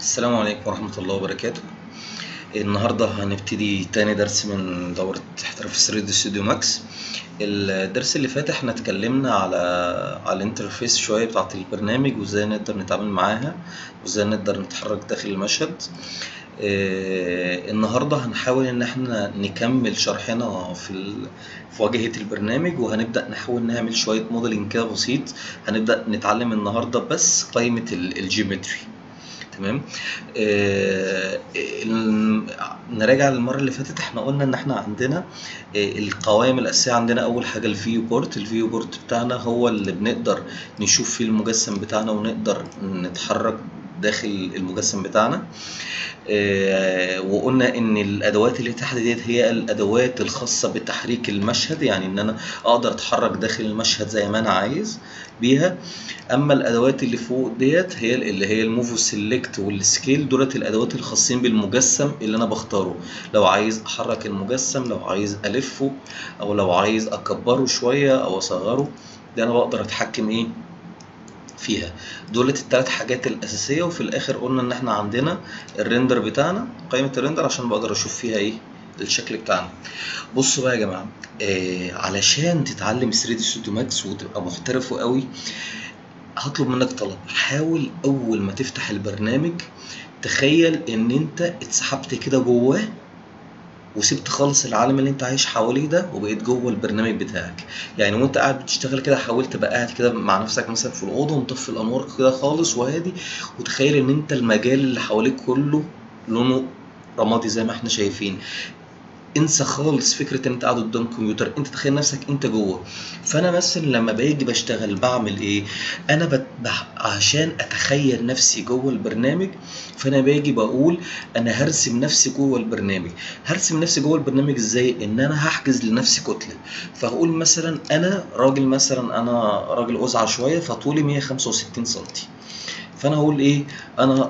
السلام عليكم ورحمة الله وبركاته النهاردة هنبتدي تاني درس من دورة احتراف 3 دي ستوديو ماكس الدرس اللي فات احنا اتكلمنا على على الانترفيس شوية بتاعة البرنامج وازاي نقدر نتعامل معاها وازاي نقدر نتحرك داخل المشهد آه، النهارده هنحاول ان احنا نكمل شرحنا في ال... في واجهة البرنامج وهنبدأ نحاول نعمل شوية موديلنج كده بسيط هنبدأ نتعلم النهارده بس قائمة ال- الجيومتري تمام آه ال- نراجع المره اللي فاتت احنا قلنا ان احنا عندنا آه القوائم الاساسيه عندنا اول حاجه الفيو بورت الفيو بورت بتاعنا هو اللي بنقدر نشوف فيه المجسم بتاعنا ونقدر نتحرك داخل المجسم بتاعنا آه، وقلنا ان الادوات اللي تحت ديت هي الادوات الخاصه بتحريك المشهد يعني ان انا اقدر اتحرك داخل المشهد زي ما انا عايز بيها اما الادوات اللي فوق ديت هي اللي هي الموف سيلكت والسكيل دولت الادوات الخاصين بالمجسم اللي انا بختاره لو عايز احرك المجسم لو عايز الفه او لو عايز اكبره شويه او اصغره ده انا بقدر اتحكم ايه فيها دولت الثلاث حاجات الاساسيه وفي الاخر قلنا ان احنا عندنا الريندر بتاعنا قائمه الريندر عشان بقدر اشوف فيها ايه الشكل بتاعنا بصوا بقى يا جماعه آه علشان تتعلم 3 دي ستوديو ماكس وتبقى محترف قوي هطلب منك طلب حاول اول ما تفتح البرنامج تخيل ان انت اتسحبت كده جواه وسبت خالص العالم اللي انت عايش حواليه ده وبقيت جوه البرنامج بتاعك يعني وانت قاعد بتشتغل كده حاولت تبقى قاعد كده مع نفسك مثلا في الاوضه ومطفي الانوار كده خالص وهادي وتخيل ان انت المجال اللي حواليك كله لونه رمادي زي ما احنا شايفين انسى خالص فكره ان انت قاعد قدام كمبيوتر انت تخيل نفسك انت جوه فانا مثلا لما باجي بشتغل بعمل ايه انا بت... بح... عشان اتخيل نفسي جوه البرنامج فانا باجي بقول انا هرسم نفسي جوه البرنامج هرسم نفسي جوه البرنامج ازاي ان انا هحجز لنفسي كتله فهقول مثلا انا راجل مثلا انا راجل قزعه شويه فطولي 165 سم فانا هقول ايه انا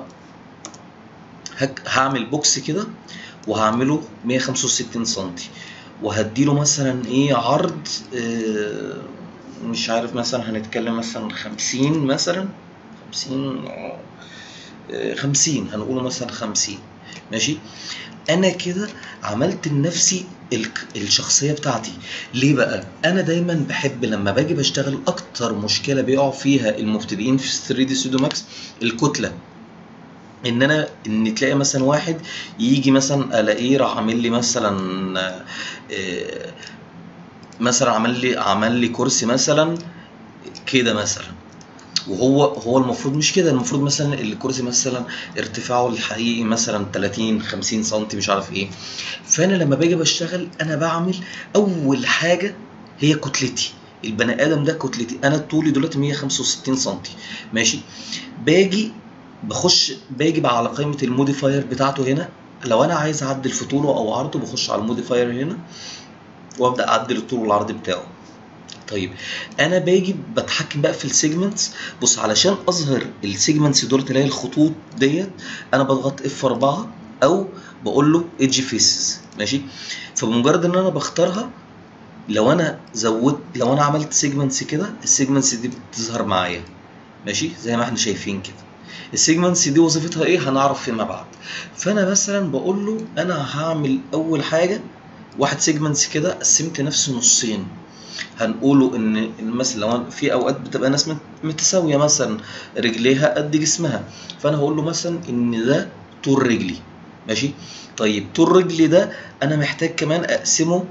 هك... هعمل بوكس كده وهعمله 165 سم وهديله مثلا ايه عرض آه، مش عارف مثلا هنتكلم مثلا 50 مثلا 50 آه، 50 هنقوله مثلا 50 ماشي انا كده عملت لنفسي الك- الشخصيه بتاعتي ليه بقى انا دايما بحب لما باجي بشتغل اكتر مشكله بيقعوا فيها المبتدئين في 3 دي سودو ماكس الكتله ان انا ان تلاقي مثلا واحد يجي مثلا الاقيه راح عامل لي مثلا آه، مثلا عمل لي عمل لي كرسي مثلا كده مثلا وهو هو المفروض مش كده المفروض مثلا الكرسي مثلا ارتفاعه الحقيقي مثلا 30 50 سم مش عارف ايه فانا لما باجي بشتغل انا بعمل اول حاجه هي كتلتي البني ادم ده كتلتي انا طولي دلوقتي 165 سم ماشي باجي بخش باجي بقى على قائمه الموديفاير بتاعته هنا لو انا عايز اعدل في طوله او عرضه بخش على الموديفاير هنا وابدا اعدل الطول والعرض بتاعه طيب انا باجي بتحكم بقى في السيجمنتس بص علشان اظهر السيجمنتس دول اللي هي الخطوط ديت انا بضغط اف 4 او بقول له ايدج فيسز ماشي فبمجرد ان انا بختارها لو انا زودت لو انا عملت سيجمنتس كده السيجمنتس دي بتظهر معايا ماشي زي ما احنا شايفين كده السيجمنتس دي وظيفتها ايه هنعرف فيما بعد فانا مثلا بقول له انا هعمل اول حاجه واحد سيجمنتس كده قسمت نفسي نصين هنقوله ان إن مثلا لو أنا- في اوقات بتبقى ناس مت- متساويه مثلا رجليها قد جسمها فانا هقول له مثلا ان ده طول رجلي ماشي طيب طول رجلي ده انا محتاج كمان اقسمه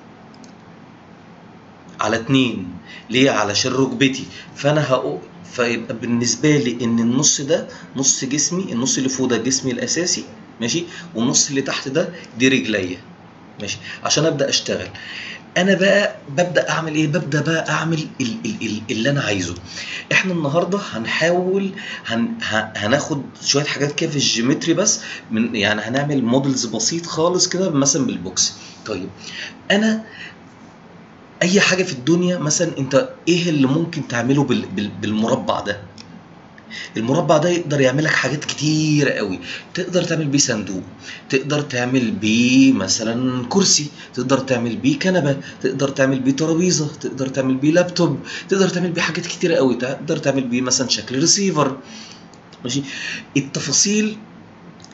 على اتنين ليه علشان ركبتي فانا هقول فيبقى بالنسبه لي ان النص ده نص جسمي النص اللي فوق ده جسمي الاساسي ماشي والنص اللي تحت ده دي رجليا ماشي عشان ابدا اشتغل انا بقى ببدا اعمل ايه ببدا بقى اعمل ال ال ال اللي انا عايزه احنا النهارده هنحاول هن ه- هناخد شويه حاجات كده في الجيومتري بس من يعني هنعمل موديلز بسيط خالص كده مثلا بالبوكس طيب انا اي حاجه في الدنيا مثلا انت ايه اللي ممكن تعمله بال بال بالمربع ده المربع ده يقدر يعمل لك حاجات كتير قوي تقدر تعمل بيه صندوق تقدر تعمل بيه مثلا كرسي تقدر تعمل بيه كنبه تقدر تعمل بيه ترابيزه تقدر تعمل بيه لابتوب تقدر تعمل بيه حاجات كتير قوي تقدر تعمل بيه مثلا شكل ريسيفر ماشي التفاصيل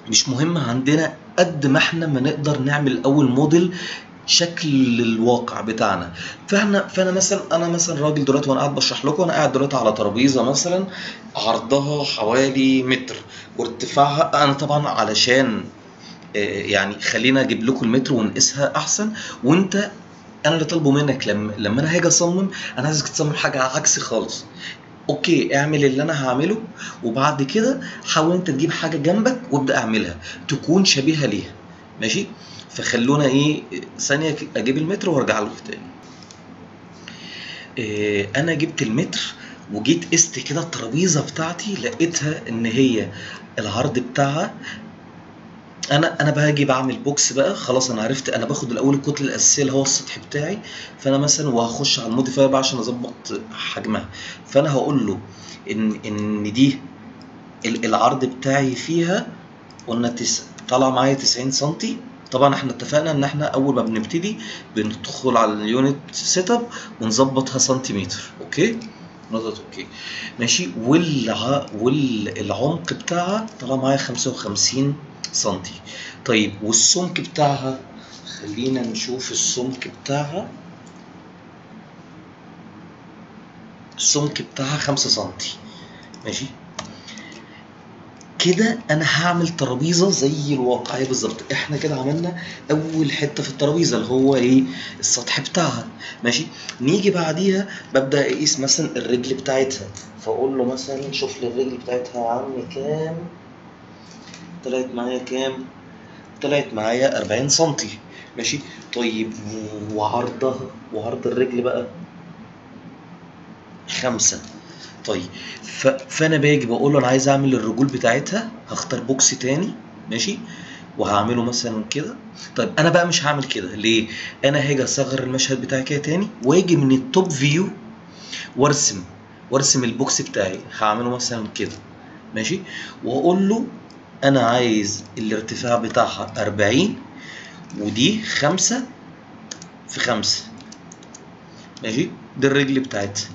مش مهم عندنا قد ما احنا ما نقدر نعمل اول موديل شكل الواقع بتاعنا فاحنا فانا مثلا انا مثلا راجل دلوقتي وانا قاعد بشرح لكم انا قاعد دلوقتي على ترابيزه مثلا عرضها حوالي متر وارتفاعها انا طبعا علشان آه، يعني خلينا اجيب لكم المتر ونقيسها احسن وانت انا اللي طالبه منك لما لما انا هاجي اصمم انا عايزك تصمم حاجه عكسي خالص اوكي اعمل اللي انا هعمله وبعد كده حاول انت تجيب حاجه جنبك وابدا اعملها تكون شبيهه ليها ماشي فخلونا ايه ثانيه ك- اجيب المتر وارجع لكم تاني إيه انا جبت المتر وجيت قست كده الترابيزه بتاعتي لقيتها ان هي العرض بتاعها انا انا باجي بعمل بوكس بقى خلاص انا عرفت انا باخد الاول الكتله الاساسيه اللي هو السطح بتاعي فانا مثلا وهخش على الموديفاير بقى عشان اظبط حجمها فانا هقول له ان ان دي ال- العرض بتاعي فيها قلنا تس... طالع معايا 90 سنتي طبعا احنا اتفقنا ان احنا اول ما بنبتدي بندخل على اليونت سيت اب ونظبطها سنتيمتر اوكي نضغط اوكي ماشي والع... والعمق بتاعها طالع معايا 55 سنتي طيب والسمك بتاعها خلينا نشوف السمك بتاعها السمك بتاعها 5 سنتي ماشي كده انا هعمل ترابيزه زي الواقعيه بالظبط احنا كده عملنا اول حته في الترابيزه اللي هو ايه السطح بتاعها ماشي نيجي بعديها ببدا اقيس مثلا الرجل بتاعتها فاقول له مثلا شوف لي الرجل بتاعتها يا عم كام طلعت معايا كام طلعت معايا 40 سنتي ماشي طيب وعرضها وعرض الرجل بقى خمسة طيب ف... فانا باجي بقول له انا عايز اعمل الرجول بتاعتها هختار بوكس تاني ماشي وهعمله مثلا كده طيب انا بقى مش هعمل كده ليه انا هاجي اصغر المشهد بتاعي كده تاني واجي من التوب فيو وارسم وارسم البوكس بتاعي هعمله مثلا كده ماشي واقول له انا عايز الارتفاع بتاعها 40 ودي خمسة في خمسة ماشي دي الرجل بتاعتها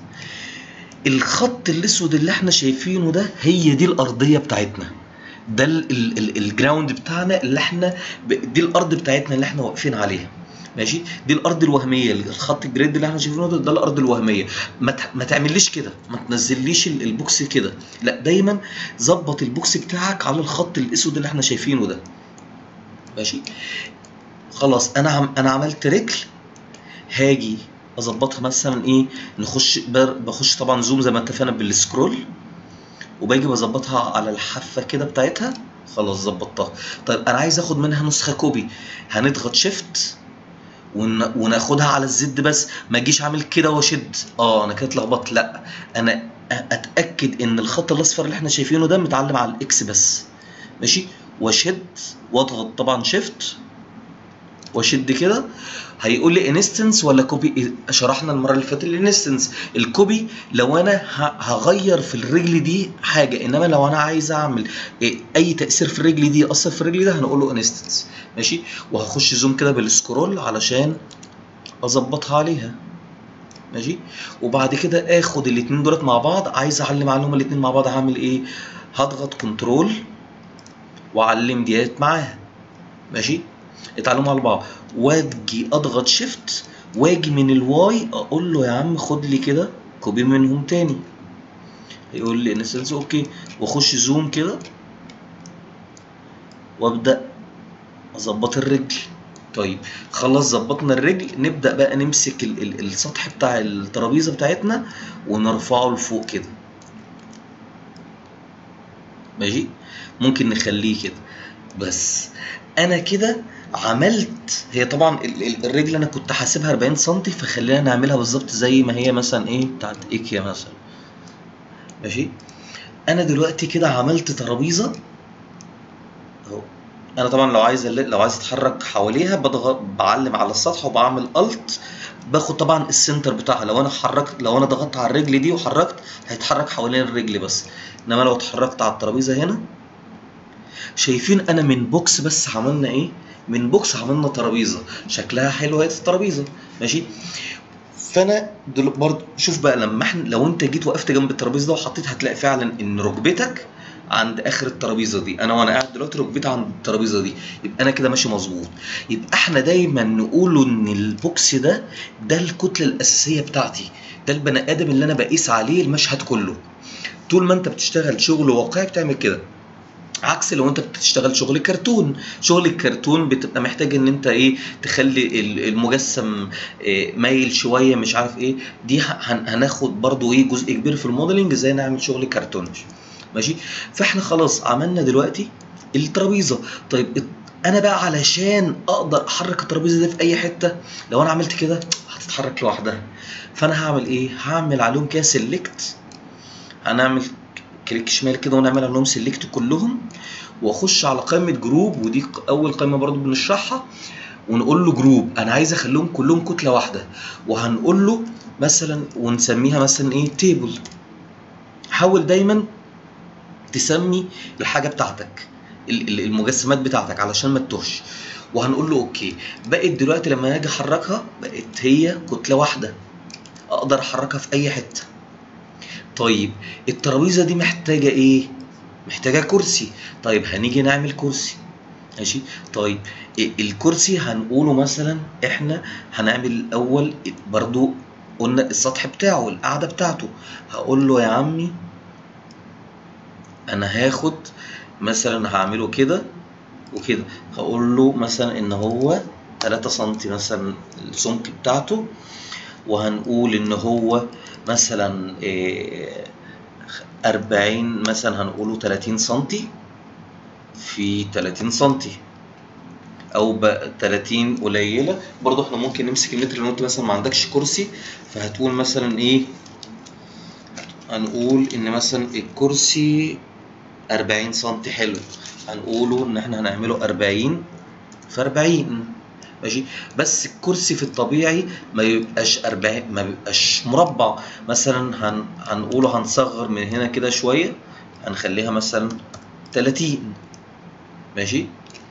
الخط الاسود اللي احنا شايفينه ده هي دي الارضيه بتاعتنا ده ال- ال- ال- الجراوند بتاعنا اللي احنا ب- دي الارض بتاعتنا اللي احنا واقفين عليها ماشي دي الارض الوهميه الخط الجريد اللي احنا شايفينه ده, ده الارض الوهميه ما, ت- ما تعمليش كده ما تنزليش ال- البوكس كده لا دايما ظبط البوكس بتاعك على الخط الاسود اللي احنا شايفينه ده ماشي خلاص انا عم انا عملت رجل هاجي اظبطها مثلا ايه نخش بر- بخش طبعا زوم زي ما اتفقنا بالسكرول وباجي بظبطها على الحافه كده بتاعتها خلاص ظبطتها طيب انا عايز اخد منها نسخه كوبي هنضغط شيفت ون... وناخدها على الزد بس ما اجيش اعمل كده واشد اه انا كده اتلخبطت لا انا أ- اتاكد ان الخط الاصفر اللي احنا شايفينه ده متعلم على الاكس بس ماشي واشد واضغط طبعا شيفت واشد كده هيقول لي انستنس ولا كوبي شرحنا المره اللي فاتت الانستنس الكوبي لو انا ه- هغير في الرجل دي حاجه انما لو انا عايز اعمل إيه، اي تاثير في الرجل دي ياثر في الرجل ده هنقول له انستنس ماشي وهخش زوم كده بالسكرول علشان اظبطها عليها ماشي وبعد كده اخد الاتنين دولت مع بعض عايز اعلم عليهم الاتنين مع بعض هعمل ايه هضغط كنترول واعلم ديت معاها ماشي اتعلموا على بعض واجي اضغط شيفت واجي من الواي اقول له يا عم خد لي كده كوبي منهم تاني يقول لي انستنس اوكي واخش زوم كده وابدا اظبط الرجل طيب خلاص ظبطنا الرجل نبدا بقى نمسك ال ال السطح بتاع الترابيزه بتاعتنا ونرفعه لفوق كده ماشي ممكن نخليه كده بس انا كده عملت هي طبعا ال- ال- الرجل انا كنت حاسبها 40 سم فخلينا نعملها بالظبط زي ما هي مثلا ايه بتاعت ايكيا مثلا ماشي انا دلوقتي كده عملت ترابيزه اهو انا طبعا لو عايز أل- لو عايز اتحرك حواليها بضغط بعلم على السطح وبعمل الت باخد طبعا السنتر بتاعها لو انا حركت لو انا ضغطت على الرجل دي وحركت هيتحرك حوالين الرجل بس انما لو اتحركت على الترابيزه هنا شايفين انا من بوكس بس عملنا ايه من بوكس عملنا ترابيزه شكلها حلو هي الترابيزه ماشي فانا دل... برضه شوف بقى لما احنا لو انت جيت وقفت جنب الترابيزه ده وحطيت هتلاقي فعلا ان ركبتك عند اخر الترابيزه دي انا وانا قاعد دلوقتي ركبتي عند الترابيزه دي يبقى انا كده ماشي مظبوط يبقى احنا دايما نقوله ان البوكس ده ده الكتله الاساسيه بتاعتي ده البني ادم اللي انا بقيس عليه المشهد كله طول ما انت بتشتغل شغل واقعي بتعمل كده عكس لو انت بتشتغل شغل كرتون شغل الكرتون بتبقى محتاج ان انت ايه تخلي ال- المجسم إيه مايل شويه مش عارف ايه دي هن- هناخد برضو ايه جزء كبير في الموديلنج ازاي نعمل شغل كرتون ماشي فاحنا خلاص عملنا دلوقتي الترابيزه طيب الت- انا بقى علشان اقدر احرك الترابيزه دي في اي حته لو انا عملت كده هتتحرك لوحدها فانا هعمل ايه هعمل عليهم كده سيلكت هنعمل كليك شمال كده ونعمل عليهم سيلكت كلهم واخش على قائمه جروب ودي ق- اول قائمه برضو بنشرحها ونقول له جروب انا عايز اخليهم كلهم كتله واحده وهنقول له مثلا ونسميها مثلا ايه تيبل حاول دايما تسمي الحاجه بتاعتك ال- ال- المجسمات بتاعتك علشان ما تتوهش وهنقول له اوكي بقت دلوقتي لما اجي احركها بقت هي كتله واحده اقدر احركها في اي حته طيب الترابيزه دي محتاجه ايه محتاجه كرسي طيب هنيجي نعمل كرسي ماشي طيب إيه الكرسي هنقوله مثلا احنا هنعمل الاول برضو قلنا السطح بتاعه القعده بتاعته هقول له يا عمي انا هاخد مثلا هعمله كده وكده هقول له مثلا ان هو 3 سم مثلا السمك بتاعته وهنقول ان هو مثلا إيه، 40 مثلا هنقوله 30 سنتي في 30 سنتي او ب 30 قليله برضه احنا ممكن نمسك المتر لو انت مثلا ما عندكش كرسي فهتقول مثلا ايه هنقول ان مثلا الكرسي 40 سنتي حلو هنقوله ان احنا هنعمله 40 في 40 ماشي بس الكرسي في الطبيعي ما يبقاش 40 ما بيبقاش مربع مثلا هن هنقوله هنصغر من هنا كده شويه هنخليها مثلا 30 ماشي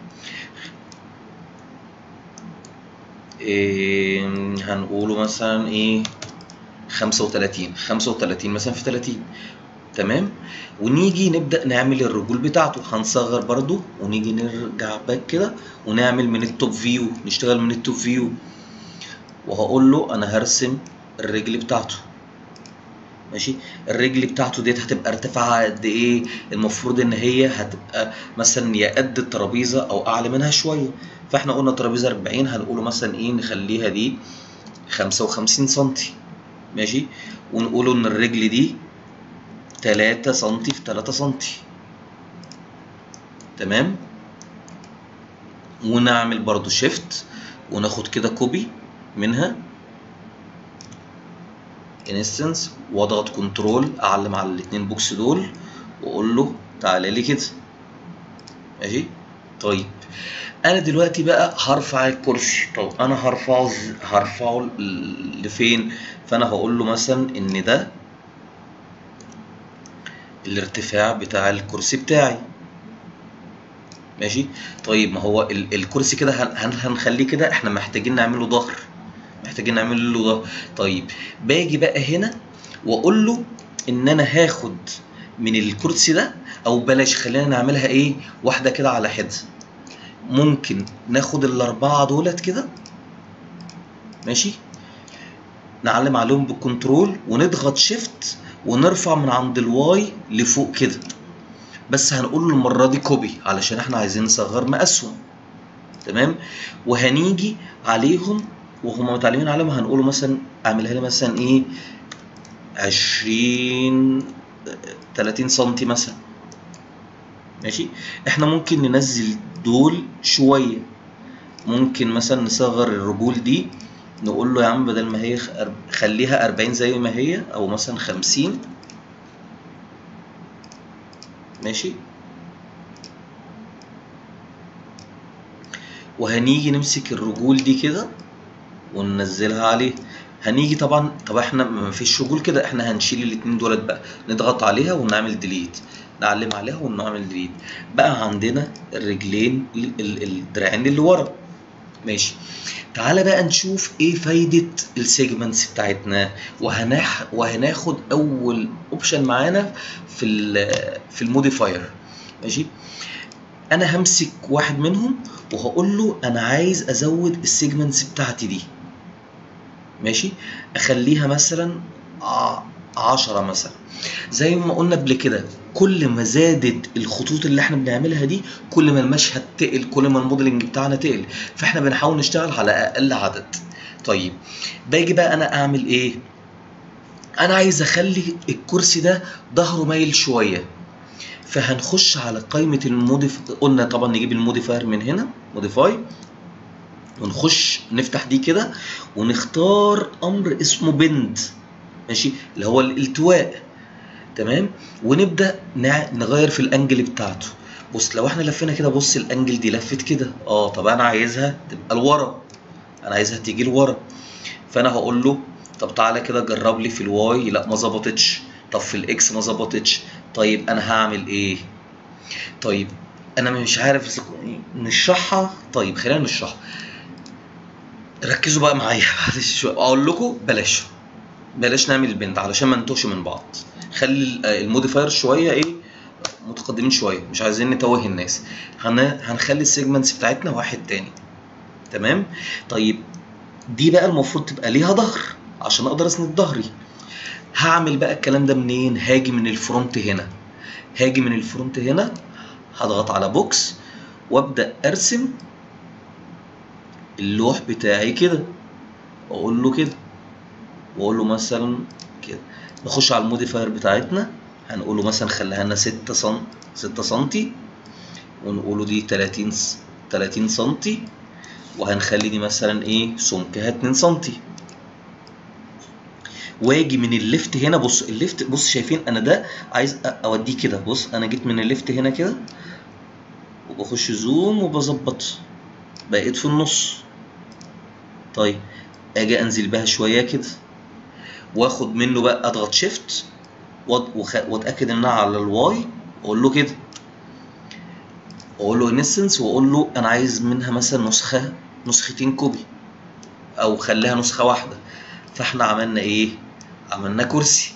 إيه هنقوله مثلا ايه 35 35 مثلا في 30 تمام ونيجي نبدأ نعمل الرجول بتاعته هنصغر برضو ونيجي نرجع باك كده ونعمل من التوب فيو نشتغل من التوب فيو وهقول له انا هرسم الرجل بتاعته ماشي الرجل بتاعته ديت هتبقى ارتفاعها قد ايه المفروض ان هي هتبقى مثلا يا قد الترابيزه او اعلى منها شويه فاحنا قلنا ترابيزه 40 هنقوله مثلا ايه نخليها دي 55 سنتي ماشي ونقوله ان الرجل دي 3 سنتي في 3 سنتي تمام ونعمل برضو شيفت وناخد كده كوبي منها انستنس واضغط كنترول اعلم على الاتنين بوكس دول واقول له تعالى لي كده ماشي طيب انا دلوقتي بقى هرفع الكرسي طب انا هرفعه ز- هرفعه ل- لفين فانا هقول له مثلا ان ده الارتفاع بتاع الكرسي بتاعي ماشي طيب ما هو ال- الكرسي كده هن- هن- هنخليه كده احنا محتاجين نعمله ظهر محتاجين نعمل له ظهر طيب باجي بقى هنا واقول له ان انا هاخد من الكرسي ده او بلاش خلينا نعملها ايه واحده كده على حده ممكن ناخد الاربعه دولت كده ماشي نعلم عليهم بالكنترول ونضغط شيفت ونرفع من عند الواي لفوق كده بس هنقول له المره دي كوبي علشان احنا عايزين نصغر مقاسهم تمام وهنيجي عليهم وهم متعلمين عليهم هنقوله مثلا اعملها لي مثلا ايه 20 30 سنتي مثلا ماشي احنا ممكن ننزل دول شويه ممكن مثلا نصغر الرجول دي نقول له يا عم بدل ما هي خ- أر- خليها 40 زي ما هي او مثلا 50 ماشي وهنيجي نمسك الرجول دي كده وننزلها عليه هنيجي طبعا طب احنا ما فيش رجول كده احنا هنشيل الاتنين دولت بقى نضغط عليها ونعمل ديليت نعلم عليها ونعمل ديليت بقى عندنا الرجلين ال- ال- الدراعين اللي ورا ماشي تعالى بقى نشوف ايه فايدة السيجمنتس بتاعتنا وهناخ وهناخد اول اوبشن معانا في ال في الموديفاير ماشي انا همسك واحد منهم وهقول له انا عايز ازود السيجمنتس بتاعتي دي ماشي اخليها مثلا ع- عشرة مثلا زي ما قلنا قبل كده كل ما زادت الخطوط اللي احنا بنعملها دي كل ما المشهد تقل كل ما الموديلنج بتاعنا تقل فاحنا بنحاول نشتغل على اقل عدد طيب باجي بقى انا اعمل ايه انا عايز اخلي الكرسي ده ظهره مايل شويه فهنخش على قائمه الموديف قلنا طبعا نجيب الموديفاير من هنا موديفاي ونخش نفتح دي كده ونختار امر اسمه بند ماشي اللي هو الالتواء تمام ونبدا نع- نغير في الانجل بتاعته بص لو احنا لفينا كده بص الانجل دي لفت كده اه طب انا عايزها تبقى لورا انا عايزها تيجي لورا فانا هقول له طب تعالى كده جرب لي في الواي لا ما ظبطتش طب في الاكس ما ظبطتش طيب انا هعمل ايه طيب انا مش عارف إذا- نشرحها طيب خلينا نشرحها ركزوا بقى معايا بعد شويه اقول لكم بلاش بلاش نعمل البند علشان ما نتوهش من بعض خلي ال- الموديفاير شويه ايه متقدمين شويه مش عايزين نتوه الناس هن... هنخلي السيجمنتس بتاعتنا واحد تاني تمام طيب دي بقى المفروض تبقى ليها ظهر عشان اقدر اسند ظهري هعمل بقى الكلام ده منين هاجي من الفرونت هنا هاجي من الفرونت هنا هضغط على بوكس وابدا ارسم اللوح بتاعي كده واقول له كده واقول له مثلا كده نخش على الموديفاير بتاعتنا هنقول له مثلا خليها لنا 6 سم 6 سنتي ونقول له دي 30 س- 30 سنتي وهنخلي دي مثلا ايه سمكها 2 سنتي واجي من الليفت هنا بص الليفت بص شايفين انا ده عايز أ- اوديه كده بص انا جيت من الليفت هنا كده وبخش زوم وبظبط بقيت في النص طيب اجي انزل بها شويه كده واخد منه بقى اضغط شيفت واتاكد انها على الواي اقول له كده واقول له انستنس واقول له انا عايز منها مثلا نسخه نسختين كوبي او خليها نسخه واحده فاحنا عملنا ايه عملنا كرسي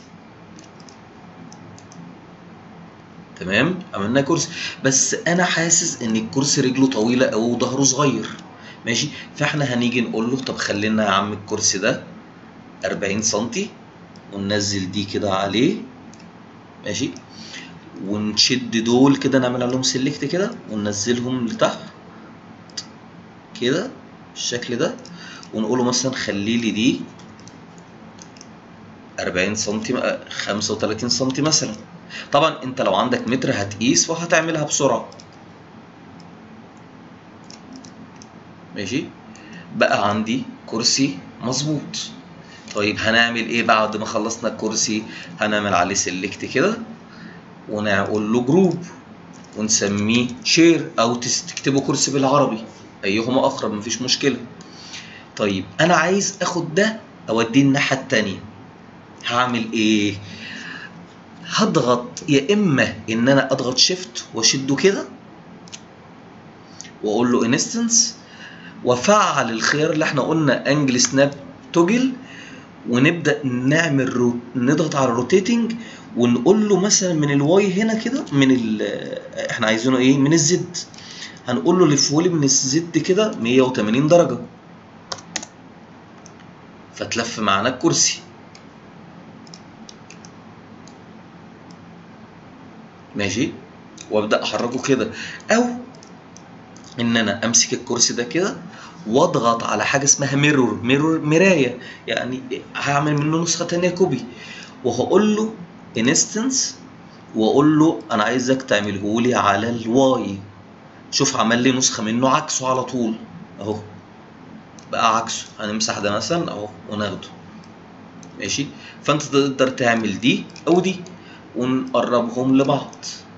تمام عملنا كرسي بس انا حاسس ان الكرسي رجله طويله او ظهره صغير ماشي فاحنا هنيجي نقول له طب خلينا يا عم الكرسي ده 40 سنتي وننزل دي كده عليه ماشي ونشد دول كده نعمل عليهم سيلكت كده وننزلهم لتحت كده بالشكل ده ونقوله مثلا خلي لي دي 40 سنتي 35 سنتي مثلا طبعا انت لو عندك متر هتقيس وهتعملها بسرعه ماشي بقى عندي كرسي مظبوط طيب هنعمل ايه بعد ما خلصنا الكرسي هنعمل عليه سيلكت كده ونقول له جروب ونسميه شير او تس- تكتبه كرسي بالعربي ايهما اقرب مفيش مشكله طيب انا عايز اخد ده اوديه الناحيه التانية هعمل ايه هضغط يا اما ان انا اضغط شيفت واشده كده واقول له انستنس وافعل الخيار اللي احنا قلنا انجل سناب توجل ونبدا نعمل رو... نضغط على الروتيتنج ونقول له مثلا من الواي هنا كده من ال... احنا عايزينه ايه من الزد هنقول له لفولي من الزد كده 180 درجه فتلف معانا الكرسي ماشي وابدا احركه كده او ان انا امسك الكرسي ده كده واضغط على حاجه اسمها ميرور ميرور مرايه يعني هعمل منه نسخه تانية كوبي وهقول له انستنس واقول له انا عايزك تعمله لي على الواي شوف عمل لي نسخه منه عكسه على طول اهو بقى عكسه هنمسح ده مثلا اهو وناخده ماشي فانت تقدر تعمل دي او دي ونقربهم لبعض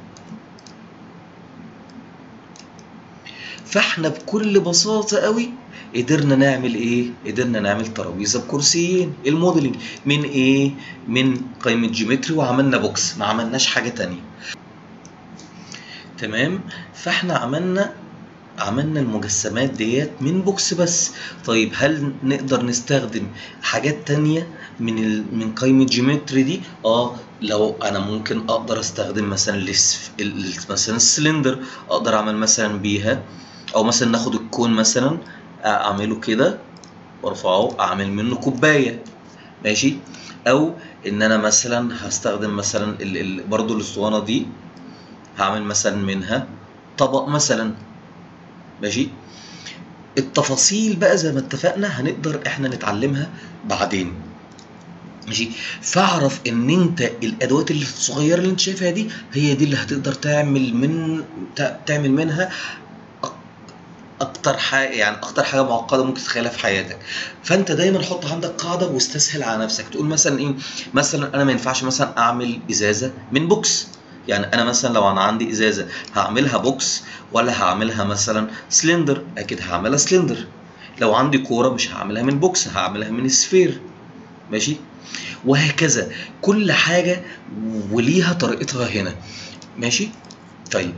فاحنا بكل بساطة قوي قدرنا نعمل ايه؟ قدرنا نعمل ترابيزة بكرسيين الموديلنج من ايه؟ من قائمة جيومتري وعملنا بوكس ما عملناش حاجة تانية تمام؟ فاحنا عملنا عملنا المجسمات ديت من بوكس بس طيب هل نقدر نستخدم حاجات تانية من ال... من قائمة جيومتري دي اه لو انا ممكن اقدر استخدم مثلا الس- ال- ال- مثلا السلندر اقدر اعمل مثلا بيها او مثلا ناخد الكون مثلا اعمله كده وارفعه اعمل منه كوبايه ماشي او ان انا مثلا هستخدم مثلا ال... ال... برضو الاسطوانه دي هعمل مثلا منها طبق مثلا ماشي التفاصيل بقى زي ما اتفقنا هنقدر احنا نتعلمها بعدين ماشي فاعرف ان انت الادوات الصغيره اللي انت شايفها دي هي دي اللي هتقدر تعمل من تع- تعمل منها أك- اكتر حاجه يعني اكتر حاجه معقده ممكن تتخيلها في حياتك فانت دايما حط عندك قاعده واستسهل على نفسك تقول مثلا ايه مثلا انا ما ينفعش مثلا اعمل ازازه من بوكس يعني انا مثلا لو انا عندي ازازه هعملها بوكس ولا هعملها مثلا سلندر اكيد هعملها سلندر لو عندي كوره مش هعملها من بوكس هعملها من سفير ماشي وهكذا كل حاجه وليها طريقتها هنا ماشي طيب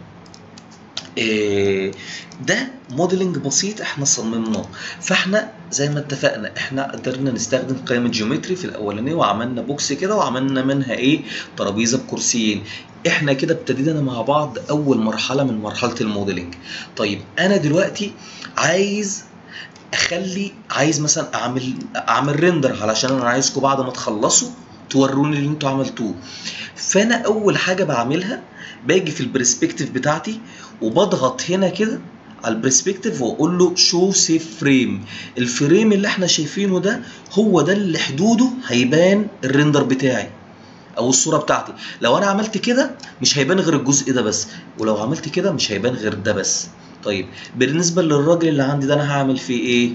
إيه ده موديلنج بسيط احنا صممناه فاحنا زي ما اتفقنا احنا قدرنا نستخدم قائمه جيومتري في الاولانيه وعملنا بوكس كده وعملنا منها ايه ترابيزه بكرسيين احنا كده ابتدينا مع بعض اول مرحله من مرحله الموديلنج طيب انا دلوقتي عايز اخلي عايز مثلا اعمل اعمل ريندر علشان انا عايزكم بعد ما تخلصوا توروني اللي انتوا عملتوه فانا اول حاجه بعملها باجي في البرسبكتيف بتاعتي وبضغط هنا كده على البرسبكتيف واقول له شو سيف فريم الفريم اللي احنا شايفينه ده هو ده اللي حدوده هيبان الريندر بتاعي او الصوره بتاعتي لو انا عملت كده مش هيبان غير الجزء ده بس ولو عملت كده مش هيبان غير ده بس طيب بالنسبه للراجل اللي عندي ده انا هعمل فيه ايه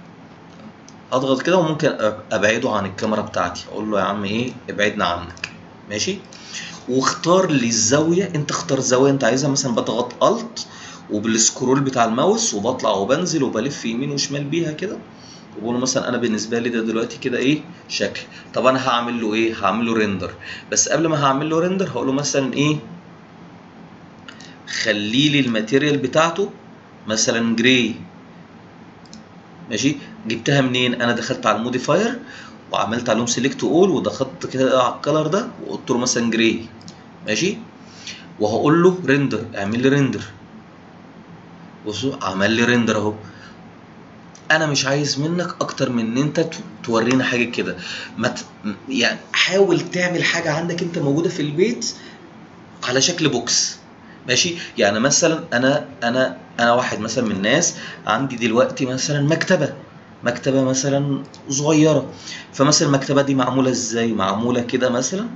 اضغط كده وممكن أب- ابعده عن الكاميرا بتاعتي اقول له يا عم ايه ابعدنا عنك ماشي واختار لي الزاويه انت اختار زاويه انت عايزها مثلا بضغط الت وبالسكرول بتاع الماوس وبطلع وبنزل وبلف يمين وشمال بيها كده وبقول له مثلا انا بالنسبه لي ده دلوقتي كده ايه شكل طب انا هعمل له ايه هعمل له ريندر بس قبل ما هعمل له ريندر هقول له مثلا ايه خلي لي الماتيريال بتاعته مثلا جراي ماشي جبتها منين انا دخلت على الموديفاير وعملت عليهم سيلكت اول وضغطت كده على الكلر ده وقلت له مثلا جراي ماشي وهقول له ريندر اعمل لي ريندر بصوا عمل لي ريندر اهو انا مش عايز منك اكتر من ان انت ت- تورينا حاجه كده ما ت... يعني حاول تعمل حاجه عندك انت موجوده في البيت على شكل بوكس ماشي يعني مثلا انا انا انا واحد مثلا من الناس عندي دلوقتي مثلا مكتبه مكتبه مثلا صغيره فمثلا المكتبه دي معموله ازاي معموله كده مثلا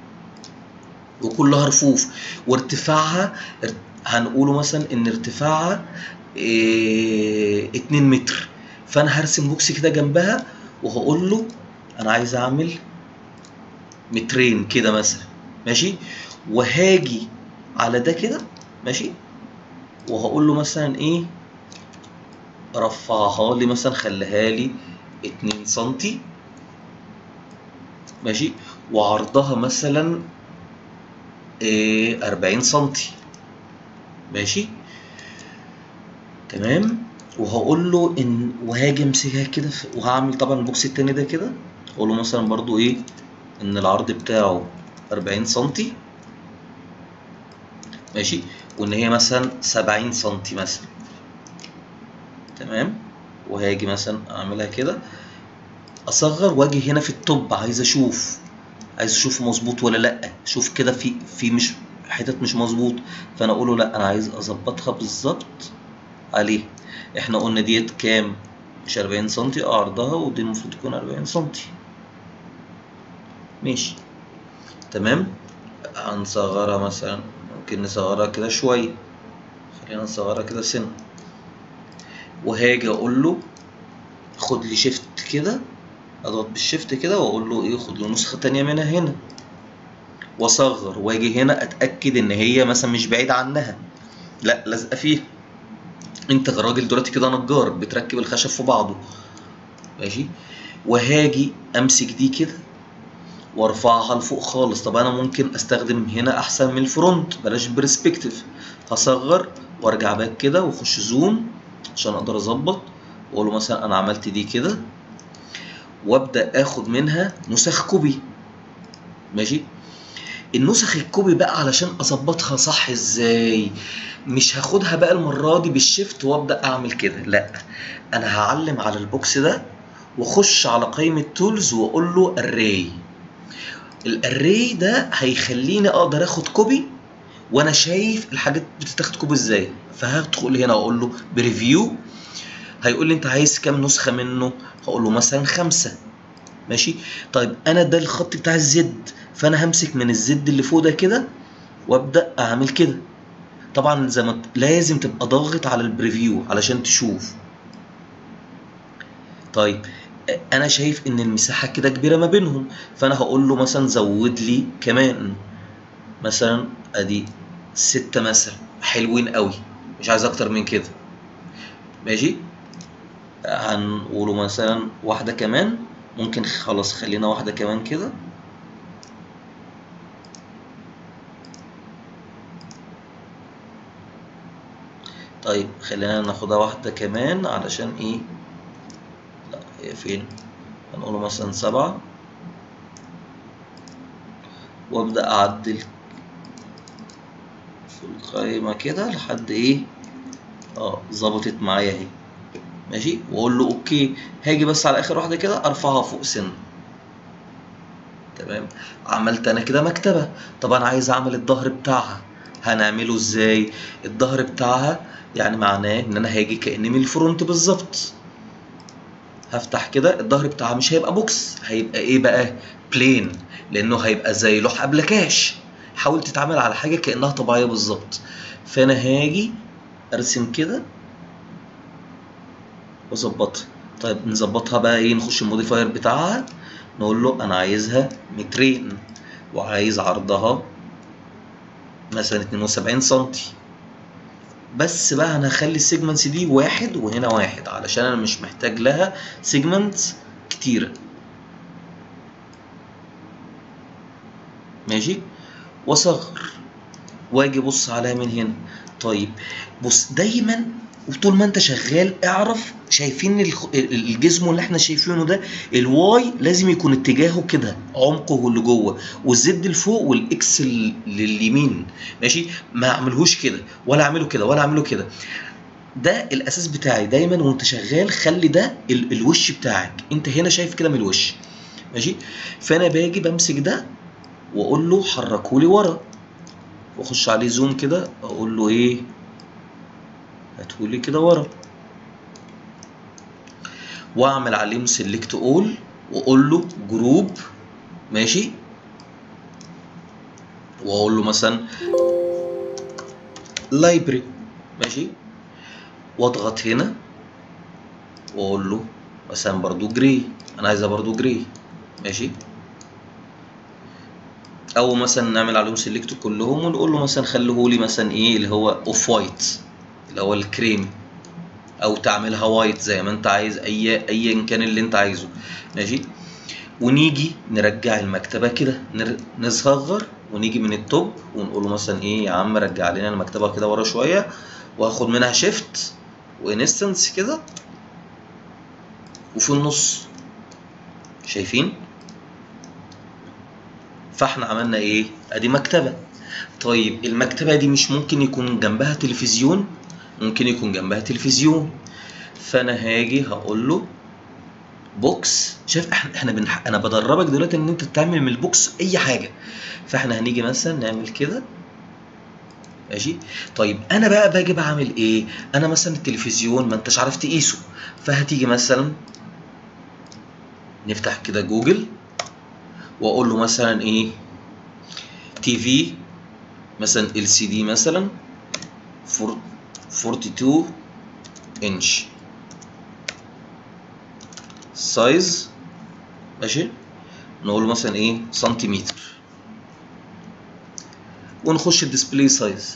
وكلها رفوف وارتفاعها ارت- هنقوله مثلا ان ارتفاعها إيه 2 متر فانا هرسم بوكس كده جنبها وهقول له انا عايز اعمل مترين كده مثلا ماشي وهاجي على ده كده ماشي وهقول له مثلا ايه رفعها لي مثلا خليها لي 2 سنتي ماشي وعرضها مثلا إيه 40 سنتي ماشي تمام وهقول له ان وهاجي امسكها كده في- وهعمل طبعا البوكس التاني ده كده اقول له مثلا برضو ايه ان العرض بتاعه 40 سنتي ماشي وان هي مثلا 70 سنتي مثلا تمام وهاجي مثلا اعملها كده اصغر واجي هنا في التوب عايز اشوف عايز اشوف مظبوط ولا لا شوف كده في في مش حتت مش مظبوط فانا اقول له لا انا عايز اظبطها بالظبط عليه احنا قلنا ديت كام مش 40 سنتي عرضها ودي المفروض تكون 40 سنتي ماشي تمام هنصغرها مثلا ممكن نصغرها كده شوية خلينا نصغرها كده سنة وهاجي اقول له خد لي شيفت كده اضغط بالشيفت كده واقول له ايه خد له نسخة تانية منها هنا واصغر واجي هنا اتاكد ان هي مثلا مش بعيد عنها لا لازقه فيها انت كراجل دلوقتي كده نجار بتركب الخشب في بعضه ماشي وهاجي امسك دي كده وارفعها لفوق خالص طب انا ممكن استخدم هنا احسن من الفرونت بلاش برسبكتيف هصغر وارجع باك كده واخش زوم عشان اقدر اظبط واقول له مثلا انا عملت دي كده وابدا اخد منها نسخ كوبي ماشي النسخ الكوبي بقى علشان اظبطها صح ازاي مش هاخدها بقى المره دي بالشيفت وابدا اعمل كده لا انا هعلم على البوكس ده واخش على قائمه تولز واقول له array الاري ده هيخليني اقدر اخد كوبي وانا شايف الحاجات بتتاخد كوبي ازاي فهدخل هنا واقول له بريفيو هيقول لي انت عايز كام نسخه منه هقول له مثلا خمسه ماشي طيب انا ده الخط بتاع الزد فانا همسك من الزد اللي فوق ده كده وابدا اعمل كده طبعا زي ما لازم تبقى ضاغط على البريفيو علشان تشوف طيب انا شايف ان المساحه كده كبيره ما بينهم فانا هقول له مثلا زود لي كمان مثلا ادي ستة مثلا حلوين قوي مش عايز اكتر من كده ماشي هنقوله مثلا واحدة كمان ممكن خلاص خلينا واحدة كمان كده طيب خلينا ناخدها واحدة كمان علشان ايه لا هي فين هنقوله مثلا سبعة وابدأ اعدل في القائمة كده لحد ايه اه ظبطت معايا اهي ماشي واقول له اوكي هاجي بس على اخر واحدة كده ارفعها فوق سن تمام عملت انا كده مكتبة طب انا عايز اعمل الظهر بتاعها هنعمله ازاي الظهر بتاعها يعني معناه ان انا هاجي كاني من الفرونت بالظبط هفتح كده الظهر بتاعها مش هيبقى بوكس هيبقى ايه بقى بلين لانه هيبقى زي لوح ابلكاش حاول تتعامل على حاجه كانها طبيعيه بالظبط فانا هاجي ارسم كده واظبطها طيب نظبطها بقى ايه نخش الموديفاير بتاعها نقول له انا عايزها مترين وعايز عرضها مثلا 72 سنتي بس بقى انا هخلي السيجمنتس دي واحد وهنا واحد علشان انا مش محتاج لها سيجمنتس كتيره ماشي واصغر واجي ابص عليها من هنا طيب بص دايما وطول ما انت شغال اعرف شايفين الخ- الجزم اللي احنا شايفينه ده الواي لازم يكون اتجاهه كده عمقه اللي جوه والزد لفوق والاكس ال- لليمين ماشي ما اعملهوش كده ولا اعمله كده ولا اعمله كده ده الاساس بتاعي دايما وانت شغال خلي ده ال- الوش بتاعك انت هنا شايف كده من الوش ماشي فانا باجي بمسك ده واقول له حركهولي ورا واخش عليه زوم كده اقول له ايه هاتهولي كده ورا واعمل عليهم سيلكت اول واقول له جروب ماشي واقول له مثلا لايبرري ماشي واضغط هنا واقول له مثلا برضو جري انا عايزها برضو جري ماشي او مثلا نعمل عليهم سيلكت كلهم ونقول له مثلا خليهولي مثلا ايه اللي هو اوف وايت اللي هو الكريم او تعملها وايت زي ما انت عايز اي ايا كان اللي انت عايزه ماشي ونيجي نرجع المكتبه كده نر- نصغر ونيجي من التوب ونقول له مثلا ايه يا عم رجع لنا المكتبه كده ورا شويه وهاخد منها شيفت وانستنس كده وفي النص شايفين فاحنا عملنا ايه ادي مكتبه طيب المكتبه دي مش ممكن يكون جنبها تلفزيون ممكن يكون جنبها تلفزيون فانا هاجي هقول له بوكس شايف احنا احنا بنح... انا بدربك دلوقتي ان انت تعمل من البوكس اي حاجه فاحنا هنيجي مثلا نعمل كده ماشي طيب انا بقى باجي بعمل ايه انا مثلا التلفزيون ما انتش عارف تقيسه فهتيجي مثلا نفتح كده جوجل واقول له مثلا ايه تي في مثلا ال سي دي مثلا فور- 42 انش سايز ماشي نقول مثلا ايه سنتيمتر ونخش الديسبلاي سايز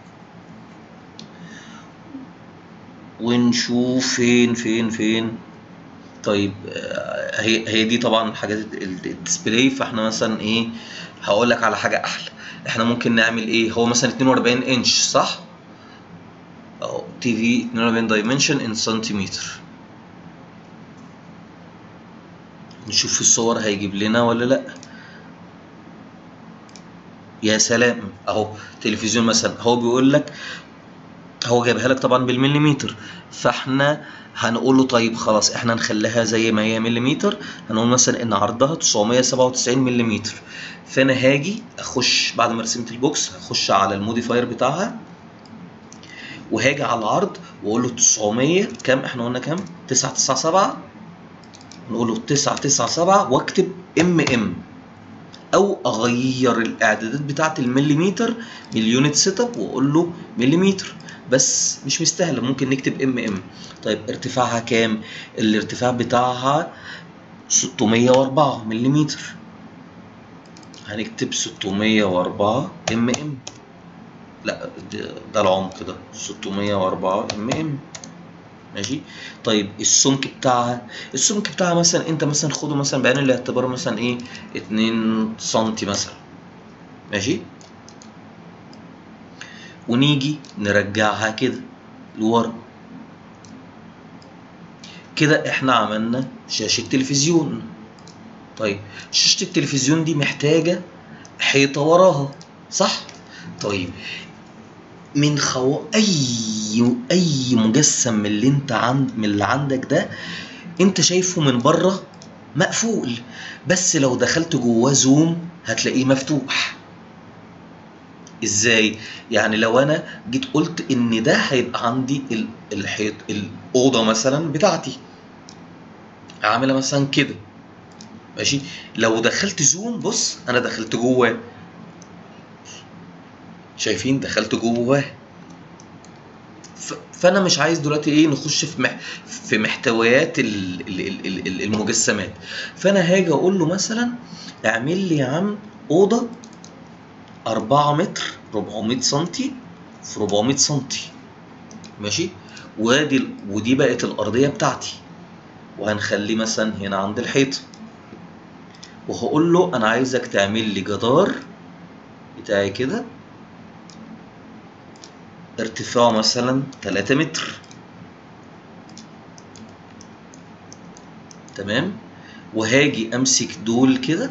ونشوف فين فين فين طيب آه، هي هي دي طبعا حاجات ال- الديسبلاي فاحنا مثلا ايه هقول لك على حاجه احلى احنا ممكن نعمل ايه هو مثلا 42 انش صح تي في 42 دايمنشن ان سنتيمتر نشوف في الصور هيجيب لنا ولا لا يا سلام اهو تلفزيون مثلا هو بيقول لك هو جايبها لك طبعا بالمليمتر فاحنا هنقول له طيب خلاص احنا نخليها زي ما هي مليمتر هنقول مثلا ان عرضها 997 مليمتر فانا هاجي اخش بعد ما رسمت البوكس هخش على الموديفاير بتاعها وهاجي على العرض واقول له 900 كام احنا قلنا كام 997 نقول له 997 واكتب ام ام او اغير الاعدادات بتاعه المليمتر من اليونت سيت اب واقول له مليمتر بس مش مستاهله ممكن نكتب ام ام طيب ارتفاعها كام الارتفاع بتاعها 604 مليمتر هنكتب 604 ام ام لا ده, ده العمق ده 604 ام ام ماشي طيب السمك بتاعها السمك بتاعها مثلا انت مثلا خده مثلا بعين الاعتبار مثلا ايه 2 سم مثلا ماشي ونيجي نرجعها كده لورا كده احنا عملنا شاشة تلفزيون طيب شاشة التلفزيون دي محتاجة حيطة وراها صح؟ طيب من خو اي اي مجسم من اللي انت عند من اللي عندك ده انت شايفه من بره مقفول بس لو دخلت جواه زوم هتلاقيه مفتوح ازاي يعني لو انا جيت قلت ان ده هيبقى عندي ال- الحيط الاوضه مثلا بتاعتي عامله مثلا كده ماشي لو دخلت زوم بص انا دخلت جواه شايفين دخلت جواه ف- فانا مش عايز دلوقتي ايه نخش في مح في محتويات ال- ال- ال- ال- ال- المجسمات فانا هاجي اقول له مثلا اعمل لي يا عم اوضه 4 متر 400 سنتي في 400 سنتي ماشي وادي ال- ودي بقت الارضيه بتاعتي وهنخليه مثلا هنا عند الحيط وهقول له انا عايزك تعمل لي جدار بتاعي كده ارتفاعه مثلا 3 متر تمام وهاجي امسك دول كده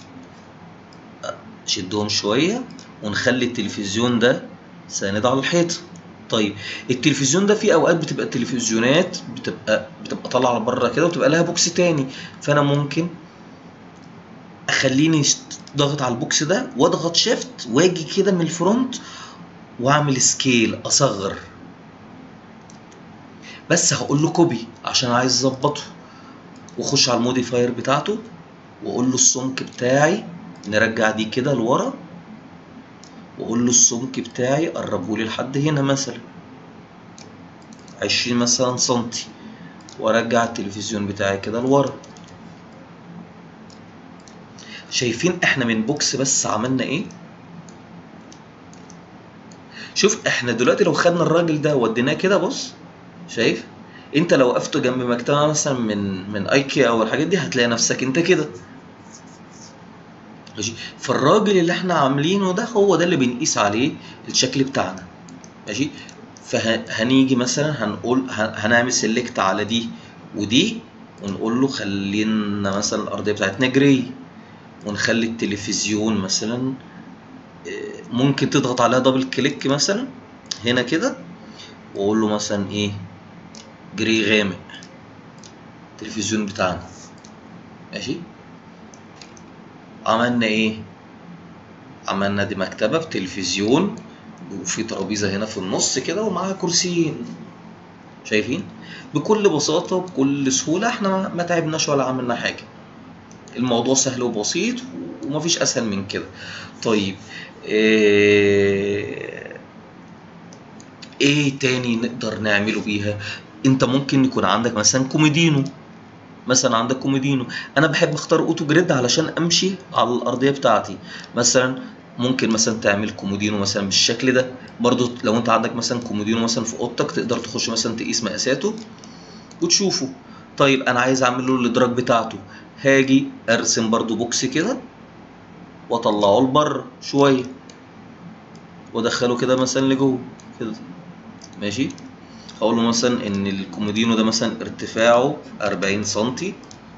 شدهم شويه ونخلي التلفزيون ده ساند على الحيط طيب التلفزيون ده في اوقات بتبقى التلفزيونات بتبقى بتبقى طالعه بره كده وتبقى لها بوكس تاني فانا ممكن اخليني ضغط على البوكس ده واضغط شيفت واجي كده من الفرونت واعمل سكيل اصغر بس هقول له كوبي عشان عايز اظبطه واخش على الموديفاير بتاعته واقول له السمك بتاعي نرجع دي كده لورا واقول له السمك بتاعي قربه لي لحد هنا مثلا عشرين مثلا سنتي وارجع التلفزيون بتاعي كده لورا شايفين احنا من بوكس بس عملنا ايه شوف احنا دلوقتي لو خدنا الراجل ده وديناه كده بص شايف انت لو وقفت جنب مكتبه مثلا من من ايكيا او الحاجات دي هتلاقي نفسك انت كده ماشي فالراجل اللي احنا عاملينه ده هو ده اللي بنقيس عليه الشكل بتاعنا ماشي فهنيجي مثلا هنقول هنعمل سيلكت على دي ودي ونقول له خلينا مثلا الارضيه بتاعتنا جراي ونخلي التلفزيون مثلا ممكن تضغط عليها دبل كليك مثلا هنا كده واقول له مثلا ايه جري غامق التلفزيون بتاعنا ماشي عملنا ايه عملنا دي مكتبه بتلفزيون وفي ترابيزه هنا في النص كده ومعاها كرسيين شايفين بكل بساطه وبكل سهوله احنا ما تعبناش ولا عملنا حاجه الموضوع سهل وبسيط ومفيش اسهل من كده طيب ايه, إيه تاني نقدر نعمله بيها انت ممكن يكون عندك مثلا كوميدينو مثلا عندك كوميدينو انا بحب اختار اوتو جريد علشان امشي على الارضيه بتاعتي مثلا ممكن مثلا تعمل كومودينو مثلا بالشكل ده برضو لو انت عندك مثلا كومودينو مثلا في اوضتك تقدر تخش مثلا تقيس مقاساته وتشوفه طيب انا عايز اعمل له الادراج بتاعته هاجي ارسم برضو بوكس كده واطلعه لبره شويه وادخله كده مثلا لجوه كده ماشي هقول له مثلا ان الكومودينو ده مثلا ارتفاعه 40 سنتي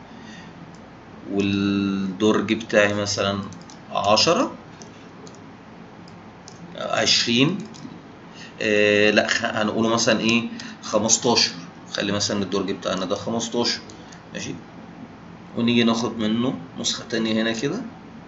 والدرج بتاعي مثلا 10 20 آه لا خ- هنقوله مثلا ايه 15 خلي مثلا الدرج بتاعنا ده 15 ماشي ونيجي ناخد منه نسخة تانية هنا كده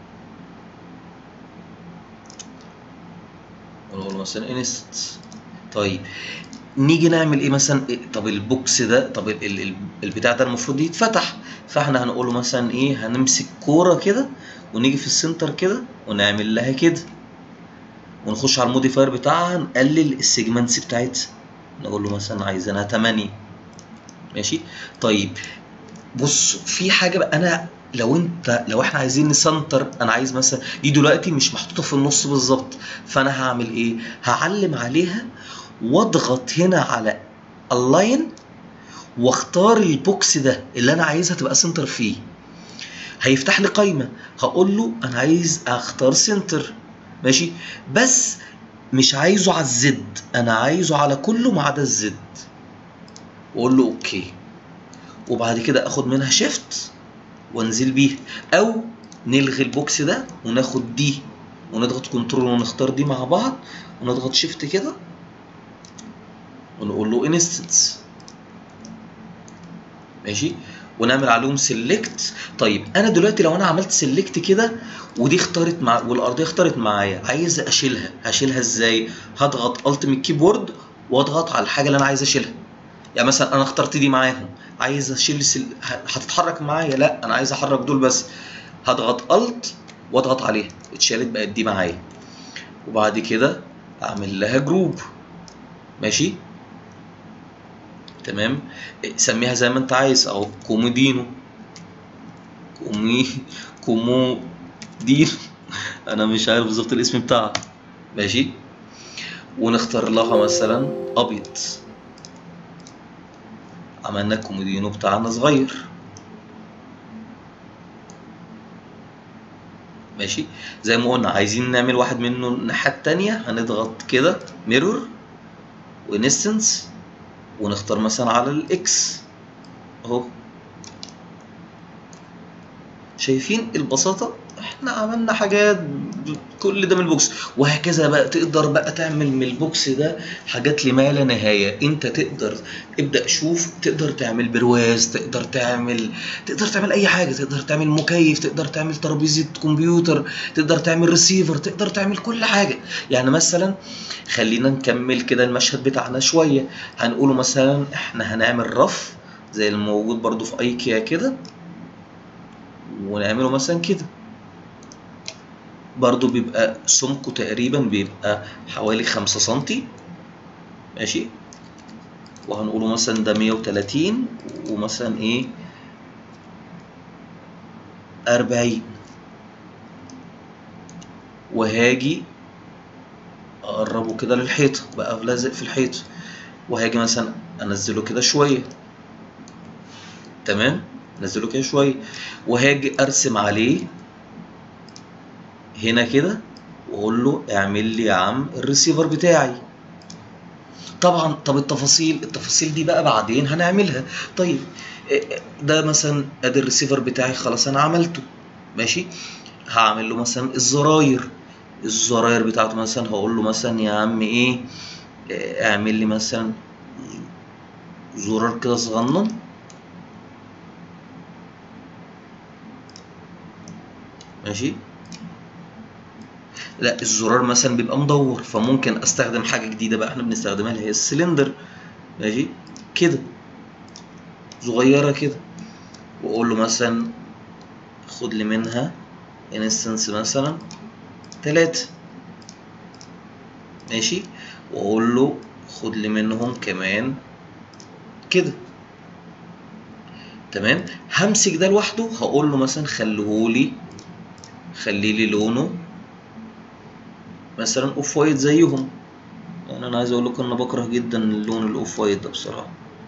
ونقول مثلا انست طيب نيجي نعمل ايه مثلا إيه طب البوكس ده طب ال- ال- ال- البتاع ده المفروض يتفتح فاحنا هنقوله مثلا ايه هنمسك كورة كده ونيجي في السنتر كده ونعمل لها كده ونخش على الموديفاير بتاعها نقلل السيجمنتس بتاعتها نقول له مثلا عايزينها 8 ماشي طيب بص في حاجه بقى انا لو انت لو احنا عايزين نسنتر انا عايز مثلا دي دلوقتي مش محطوطه في النص بالظبط فانا هعمل ايه هعلم عليها واضغط هنا على اللاين واختار البوكس ده اللي انا عايزها تبقى سنتر فيه هيفتح لي قايمه هقول له انا عايز اختار سنتر ماشي بس مش عايزه على الزد انا عايزه على كله ما عدا الزد واقول له اوكي وبعد كده اخد منها شيفت وانزل بيها او نلغي البوكس ده وناخد دي ونضغط كنترول ونختار دي مع بعض ونضغط شيفت كده ونقول له انستنس ماشي ونعمل عليهم سيلكت طيب انا دلوقتي لو انا عملت سيلكت كده ودي اختارت مع والارضيه اختارت معايا عايز اشيلها هشيلها ازاي هضغط الت من الكيبورد واضغط على الحاجه اللي انا عايز اشيلها يعني مثلا انا اخترت دي معاهم عايز اشيل سل... هتتحرك معايا لا انا عايز احرك دول بس هضغط الت واضغط عليها اتشالت بقت دي معايا وبعد كده اعمل لها جروب ماشي تمام سميها زي ما انت عايز او كومودينو كومي كومودينو انا مش عارف بالظبط الاسم بتاعها ماشي ونختار لها مثلا ابيض عملنا الكومودينو بتاعنا صغير ماشي زي ما قلنا عايزين نعمل واحد منه الناحية التانية هنضغط كده ميرور وانستنس ونختار مثلا على الاكس اهو شايفين البساطة احنا عملنا حاجات كل ده من البوكس وهكذا بقى تقدر بقى تعمل من البوكس ده حاجات لما لا نهاية انت تقدر ابدأ شوف تقدر تعمل برواز تقدر تعمل تقدر تعمل اي حاجة تقدر تعمل مكيف تقدر تعمل ترابيزة كمبيوتر تقدر تعمل ريسيفر تقدر تعمل كل حاجة يعني مثلا خلينا نكمل كده المشهد بتاعنا شوية هنقوله مثلا احنا هنعمل رف زي الموجود برضو في ايكيا كده ونعمله مثلا كده برضو بيبقى سمكه تقريبا بيبقى حوالي خمسة سنتي ماشي وهنقوله مثلا ده مية وتلاتين ومثلا ايه أربعين وهاجي أقربه كده للحيطة بقى لازق في الحيطة وهاجي مثلا أنزله كده شوية تمام نزله كده شوية وهاجي أرسم عليه هنا كده واقول له اعمل لي يا عم الريسيفر بتاعي طبعا طب التفاصيل التفاصيل دي بقى بعدين هنعملها طيب ده مثلا ادي الريسيفر بتاعي خلاص انا عملته ماشي هعمل له مثلا الزراير الزراير بتاعته مثلا هقول له مثلا يا عم ايه اعمل لي مثلا زرار كده صغنن ماشي لا الزرار مثلا بيبقى مدور فممكن استخدم حاجه جديده بقى احنا بنستخدمها اللي هي السلندر ماشي كده صغيره كده واقول له مثلا خد لي منها انستنس مثلا تلاتة ماشي واقول له خد لي منهم كمان كده تمام همسك ده لوحده هقول له مثلا خليهولي خلي لي لونه مثلا اوف وايت زيهم يعني انا عايز اقول لكم انا بكره جدا اللون الاوف وايت ده بصراحه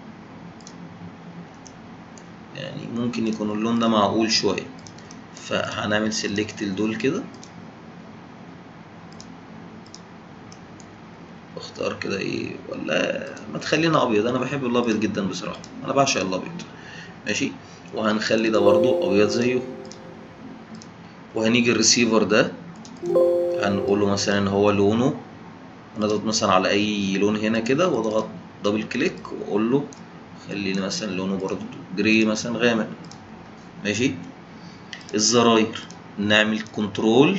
يعني ممكن يكون اللون ده معقول شويه فهنعمل سيلكت لدول كده نختار كده ايه ولا ما تخلينا ابيض انا بحب الابيض جدا بصراحه انا بعشق الابيض ماشي وهنخلي ده برضو ابيض زيه وهنيجي الريسيفر ده هنقوله مثلا ان هو لونه نضغط مثلا على اي لون هنا كده واضغط دبل كليك واقول له خليني مثلا لونه برضو جري مثلا غامق ماشي الزراير نعمل كنترول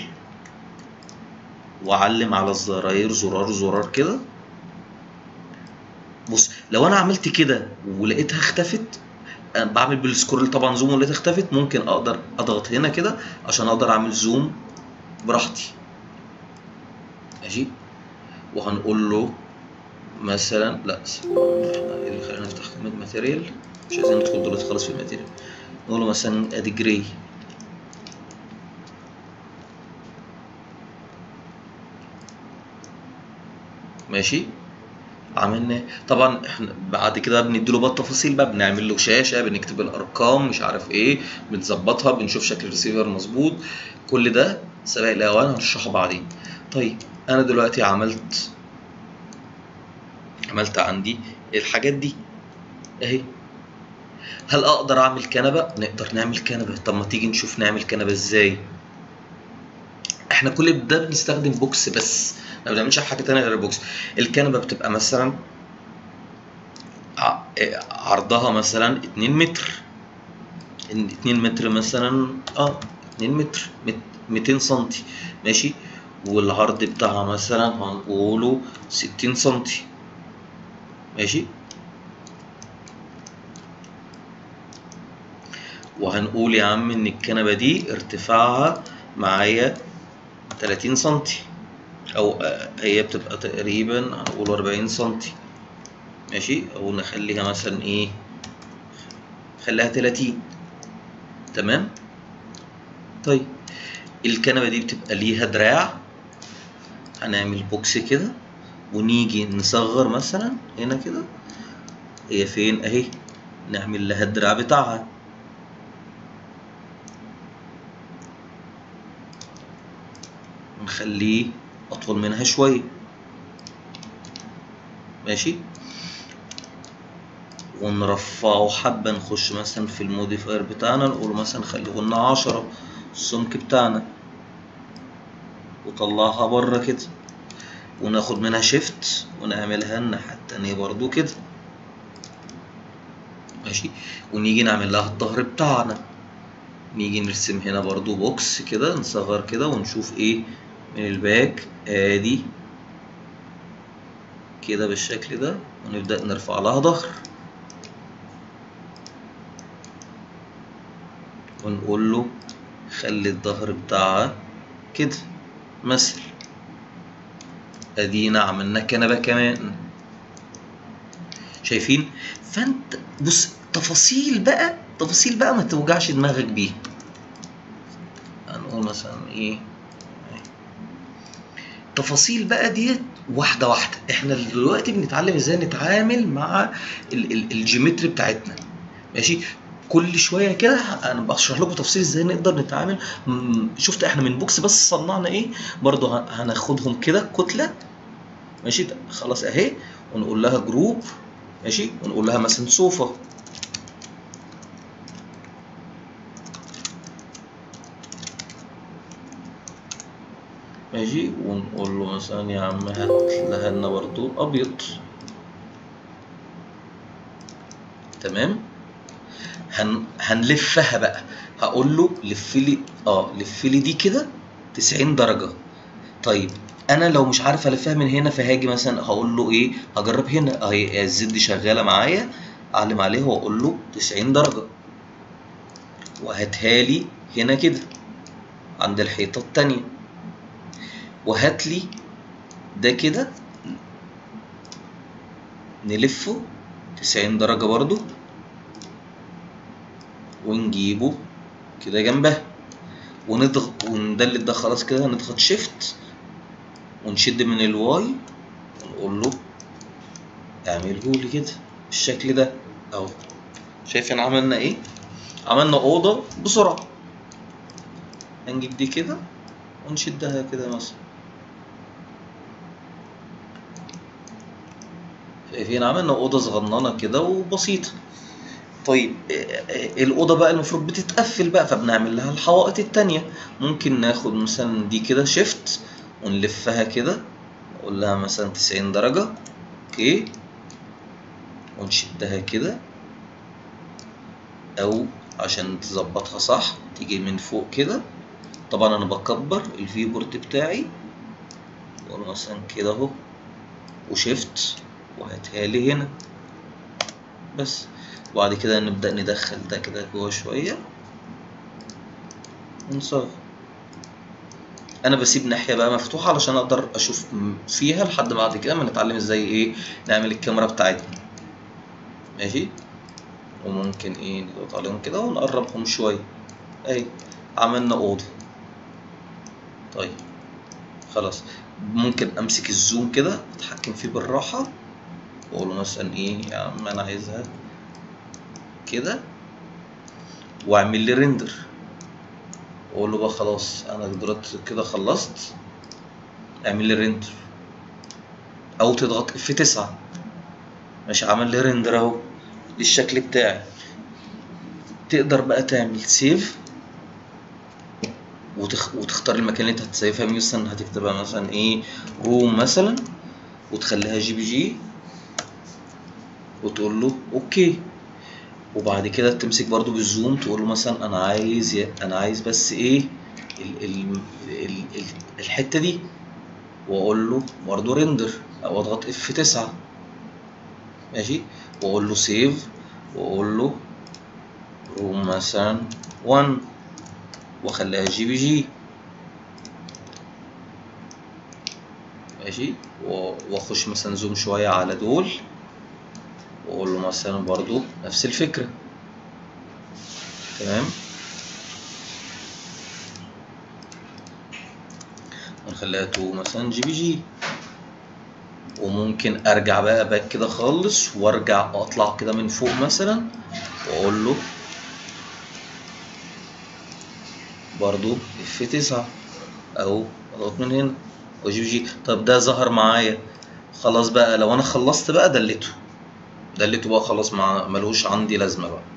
واعلم على الزراير زرار زرار كده بص لو انا عملت كده ولقيتها اختفت أنا بعمل بالسكرول طبعا زوم ولقيتها اختفت ممكن اقدر اضغط هنا كده عشان اقدر اعمل زوم براحتي ماشي وهنقول له مثلا لا احنا ايه اللي خلينا نفتح كلمة ماتيريال مش عايزين ندخل دلوقتي خالص في الماتيريال نقول له مثلا ادي جراي ماشي عملنا طبعا احنا بعد كده بنديله بقى التفاصيل بقى بنعمل له شاشه بنكتب الارقام مش عارف ايه بنظبطها بنشوف شكل الريسيفر مظبوط كل ده سبق الاوان هنشرحه بعدين طيب انا دلوقتي عملت عملت عندي الحاجات دي اهي هل اقدر اعمل كنبه نقدر نعمل كنبه طب ما تيجي نشوف نعمل كنبه ازاي احنا كل ده بنستخدم بوكس بس ما بنعملش حاجه تانية غير البوكس الكنبه بتبقى مثلا ع- عرضها مثلا 2 متر 2 متر مثلا اه 2 متر مت- 200 سنتي ماشي والعرض بتاعها مثلا هنقوله 60 سنتي ماشي وهنقول يا عم ان الكنبه دي ارتفاعها معايا 30 سنتي او آه، هي بتبقى تقريبا هنقول 40 سنتي ماشي او نخليها مثلا ايه خليها 30 تمام طيب الكنبه دي بتبقى ليها دراع هنعمل بوكس كده ونيجي نصغر مثلا هنا كده هي فين اهي نعمل لها الدراع بتاعها نخليه اطول منها شويه ماشي ونرفعه حبة نخش مثلا في الموديفاير بتاعنا نقول مثلا خليه لنا عشرة السمك بتاعنا وطلعها بره كده وناخد منها شيفت ونعملها الناحية التانية برضو كده ماشي ونيجي نعمل لها الظهر بتاعنا نيجي نرسم هنا برضو بوكس كده نصغر كده ونشوف ايه من الباك ادي كده بالشكل ده ونبدأ نرفع لها ظهر ونقول له خلي الظهر بتاعها كده مثل ادينا عملنا كنبة كمان شايفين فانت بص تفاصيل بقى تفاصيل بقى ما توجعش دماغك بيها هنقول مثلا ايه تفاصيل بقى ديت واحدة واحدة احنا دلوقتي بنتعلم ازاي نتعامل مع ال- ال- الجيومتري بتاعتنا ماشي كل شويه كده انا بشرح لكم تفصيل ازاي نقدر نتعامل م- شفت احنا من بوكس بس صنعنا ايه برضو ه- هناخدهم كده كتله ماشي ده خلاص اهي ونقول لها جروب ماشي ونقول لها مثلا سوفا ماشي ونقول له مثلا يا عم هات لها لنا برضو ابيض تمام هن... هنلفها بقى هقول له لف لي اه لف لي دي كده 90 درجه طيب انا لو مش عارف الفها من هنا فهاجي مثلا هقول له ايه هجرب هنا اهي الزد دي شغاله معايا اعلم عليها واقول له 90 درجه وهاتها لي هنا كده عند الحيطه التانية وهات لي ده كده نلفه 90 درجه برضو ونجيبه كده جنبها ونضغط وندلت ده خلاص كده نضغط شيفت ونشد من الواي ونقول له اعمله لي كده بالشكل ده اهو شايفين عملنا ايه عملنا اوضه بسرعه هنجيب دي كده ونشدها كده مثلا شايفين عملنا اوضه صغننه كده وبسيطه طيب آه، الاوضه بقى المفروض بتتقفل بقى فبنعمل لها الحوائط التانية ممكن ناخد مثلا دي كده شيفت ونلفها كده نقول لها مثلا 90 درجه اوكي ونشدها كده او عشان تظبطها صح تيجي من فوق كده طبعا انا بكبر الفيو بورد بتاعي واقول مثلا كده اهو وشيفت وهاتها لي هنا بس وبعد كده نبدأ ندخل ده كده جوه شوية ونصغر انا بسيب ناحية بقى مفتوحة علشان اقدر اشوف م- فيها لحد ما بعد كده ما نتعلم ازاي ايه نعمل الكاميرا بتاعتنا ماشي وممكن ايه نضغط عليهم كده ونقربهم شوية اهي عملنا اوضة طيب خلاص ممكن امسك الزوم كده اتحكم فيه بالراحة واقول له مثلا ايه يا عم انا عايزها كده واعمل لي ريندر واقول له بقى خلاص انا دلوقتي كده خلصت اعمل لي ريندر او تضغط اف 9 ماشي عمل لي ريندر اهو للشكل بتاعي تقدر بقى تعمل سيف وتخ... وتختار المكان اللي انت هتسيفها مثلا هتكتبها مثلا ايه روم مثلا وتخليها جي بي جي وتقول له اوكي وبعد كده تمسك برضو بالزوم تقول له مثلا انا عايز ي... انا عايز بس ايه ال... ال... ال... ال... الحته دي واقول له برضو ريندر او اضغط اف 9 ماشي واقول له سيف واقول له روم مثلا 1 واخليها جي بي جي ماشي و- واخش مثلا زوم شوية على دول واقول له مثلا برضو نفس الفكرة تمام ونخليها تو مثلا جي بي جي وممكن ارجع بقى باك كده خالص وارجع اطلع كده من فوق مثلا واقول له برضو اف 9 او اضغط من هنا وجي بي جي طب ده ظهر معايا خلاص بقى لو انا خلصت بقى دلته دلته بقى خلاص مع ملوش عندي لازمه بقى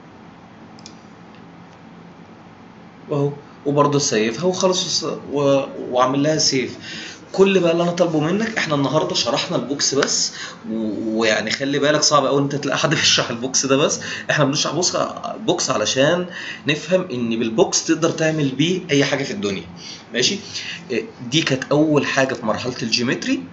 واهو وبرضه سيفها وخلاص و... واعمل لها سيف كل بقى اللي انا طالبه منك احنا النهارده شرحنا البوكس بس و- ويعني خلي بالك صعب قوي انت تلاقي حد بيشرح البوكس ده بس احنا بنشرح بوكس بوكس علشان نفهم ان بالبوكس تقدر تعمل بيه اي حاجه في الدنيا ماشي إيه، دي كانت اول حاجه في مرحله الجيومتري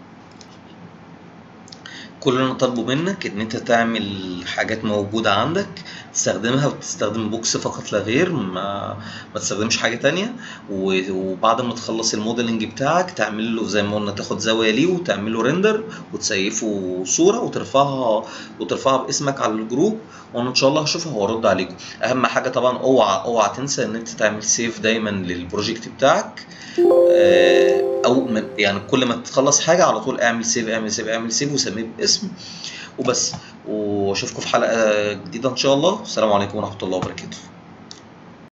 كل اللي انا طالبه منك ان انت تعمل حاجات موجوده عندك تستخدمها وتستخدم بوكس فقط لا غير ما ما تستخدمش حاجه تانية و- وبعد ما تخلص الموديلنج بتاعك تعمل له زي ما قلنا تاخد زاويه ليه وتعمل له ريندر وتسيفه صوره وترفعها وترفعها باسمك على الجروب وانا ان شاء الله هشوفها وارد عليكم اهم حاجه طبعا اوعى اوعى تنسى ان انت تعمل سيف دايما للبروجكت بتاعك آه، او من- يعني كل ما تخلص حاجه على طول اعمل سيف اعمل سيف اعمل سيف وسميه باسم وبس واشوفكم في حلقه جديده ان شاء الله السلام عليكم ورحمه الله وبركاته